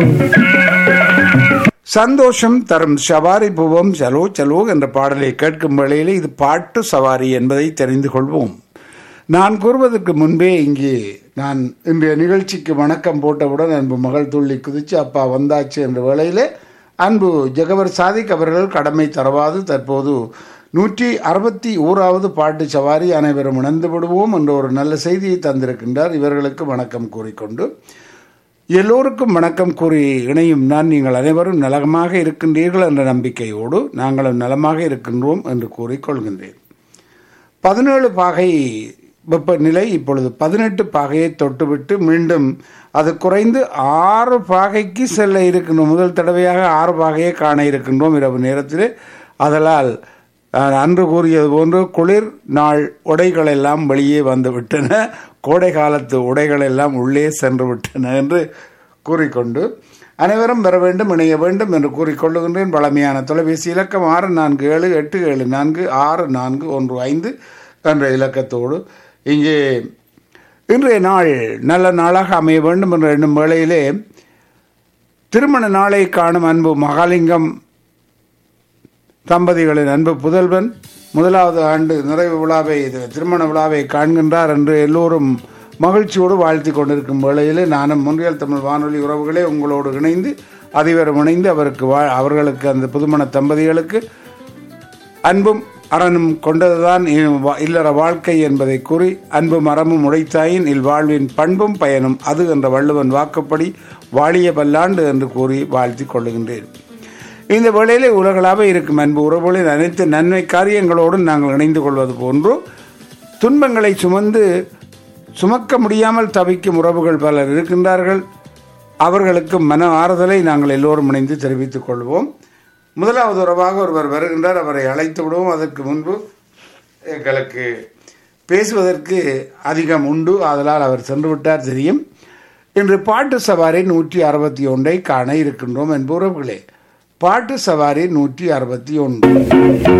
சந்தோஷம் தரும் சவாரி புவம் சலோ சலோ என்ற பாடலை கேட்கும் வேளையில் இது பாட்டு சவாரி என்பதை தெரிந்து கொள்வோம் நான் கூறுவதற்கு முன்பே இங்கே நான் இன்றைய நிகழ்ச்சிக்கு வணக்கம் போட்டவுடன் அன்பு மகள் துள்ளி குதிச்சு அப்பா வந்தாச்சு என்ற வேளையிலே அன்பு ஜெகவர் சாதிக் அவர்கள் கடமை தரவாது தற்போது நூற்றி அறுபத்தி ஓராவது பாட்டு சவாரி அனைவரும் இணைந்து விடுவோம் என்ற ஒரு நல்ல செய்தியை தந்திருக்கின்றார் இவர்களுக்கு வணக்கம் கூறிக்கொண்டு எல்லோருக்கும் வணக்கம் கூறி இணையும் நான் நீங்கள் அனைவரும் நலமாக இருக்கின்றீர்கள் என்ற நம்பிக்கையோடு நாங்களும் நலமாக இருக்கின்றோம் என்று கூறிக்கொள்கின்றேன் பதினேழு பாகை வெப்பநிலை இப்பொழுது பதினெட்டு பாகையை தொட்டுவிட்டு மீண்டும் அது குறைந்து ஆறு பாகைக்கு செல்ல இருக்கின்றோம் முதல் தடவையாக ஆறு பாகையை காண இருக்கின்றோம் இரவு நேரத்தில் அதனால் அஹ், அன்று கூறியது போன்று குளிர் நாள் உடைகள் எல்லாம் வெளியே வந்து விட்டன கோடை காலத்து உடைகள் எல்லாம் உள்ளே சென்று விட்டன என்று கூறிக்கொண்டு அனைவரும் பெற வேண்டும் இணைய வேண்டும் என்று கூறிக்கொள்ளுகின்றேன் பழமையான தொலைபேசி இலக்கம் ஆறு நான்கு ஏழு எட்டு ஏழு நான்கு ஆறு நான்கு ஒன்று ஐந்து என்ற இலக்கத்தோடு இங்கே இன்றைய நாள் நல்ல நாளாக அமைய வேண்டும் என்ற எண்ணும் வேளையிலே திருமண நாளை காணும் அன்பு மகாலிங்கம் தம்பதிகளின் அன்பு புதல்வன் முதலாவது ஆண்டு நிறைவு விழாவை இது திருமண விழாவை காண்கின்றார் என்று எல்லோரும் மகிழ்ச்சியோடு வாழ்த்தி கொண்டிருக்கும் வேளையிலே நானும் முன்றியல் தமிழ் வானொலி உறவுகளே உங்களோடு இணைந்து அதிபரும் இணைந்து அவருக்கு வா அவர்களுக்கு அந்த புதுமண தம்பதிகளுக்கு அன்பும் அறனும் கொண்டதுதான் இ- வா- இல்லற வாழ்க்கை என்பதை கூறி அன்பும் அறமும் உடைத்தாயின் இல்வாழ்வின் பண்பும் பயனும் அது என்ற வள்ளுவன் வாக்குப்படி வாழிய பல்லாண்டு என்று கூறி வாழ்த்தி கொள்ளுகின்றேன் இந்த வேளையிலே உலகளாக இருக்கும் அன்பு உறவுகளின் அனைத்து நன்மை காரியங்களோடு நாங்கள் இணைந்து கொள்வது போன்று துன்பங்களை சுமந்து சுமக்க முடியாமல் தவிக்கும் உறவுகள் பலர் இருக்கின்றார்கள் அவர்களுக்கு மன ஆறுதலை நாங்கள் எல்லோரும் இணைந்து தெரிவித்துக் கொள்வோம் முதலாவது உறவாக ஒருவர் வருகின்றார் அவரை அழைத்து விடுவோம் அதற்கு முன்பு எங்களுக்கு பேசுவதற்கு அதிகம் உண்டு ஆதலால் அவர் சென்று விட்டார் தெரியும் இன்று பாட்டு சவாரி நூற்றி அறுபத்தி ஒன்றை காண இருக்கின்றோம் என்ப உறவுகளே பாட்டு சவாரி நூற்றி அறுபத்தி ஒன்று